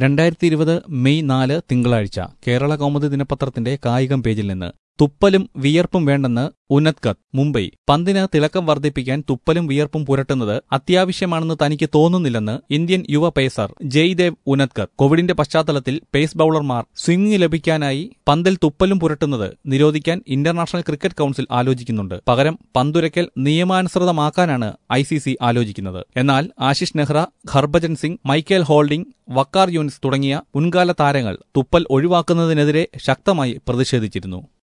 രണ്ടായിരത്തി ഇരുപത് മെയ് നാല് തിങ്കളാഴ്ച കേരള കൗമുദി ദിനപത്രത്തിന്റെ കായികം പേജിൽ നിന്ന് തുപ്പലും വിയർപ്പും വേണ്ടെന്ന് ഉനത്കത്ത് മുംബൈ പന്തിന് തിളക്കം വർദ്ധിപ്പിക്കാൻ തുപ്പലും വിയർപ്പും പുരട്ടുന്നത് അത്യാവശ്യമാണെന്ന് തനിക്ക് തോന്നുന്നില്ലെന്ന് ഇന്ത്യൻ യുവ പേസർ ജയ്ദേവ് ഉനത്കത്ത് കോവിഡിന്റെ പശ്ചാത്തലത്തിൽ പേസ് ബൌളർമാർ സ്വിംഗ് ലഭിക്കാനായി പന്തിൽ തുപ്പലും പുരട്ടുന്നത് നിരോധിക്കാൻ ഇന്റർനാഷണൽ ക്രിക്കറ്റ് കൌൺസിൽ ആലോചിക്കുന്നുണ്ട് പകരം പന്തുരയ്ക്കൽ നിയമാനുസൃതമാക്കാനാണ് ഐ സി സി ആലോചിക്കുന്നത് എന്നാൽ ആശിഷ് നെഹ്റ ഹർഭജൻ സിംഗ് മൈക്കേൽ ഹോൾഡിംഗ് വക്കാർ യൂനിസ് തുടങ്ങിയ മുൻകാല താരങ്ങൾ തുപ്പൽ ഒഴിവാക്കുന്നതിനെതിരെ ശക്തമായി പ്രതിഷേധിച്ചിരുന്നു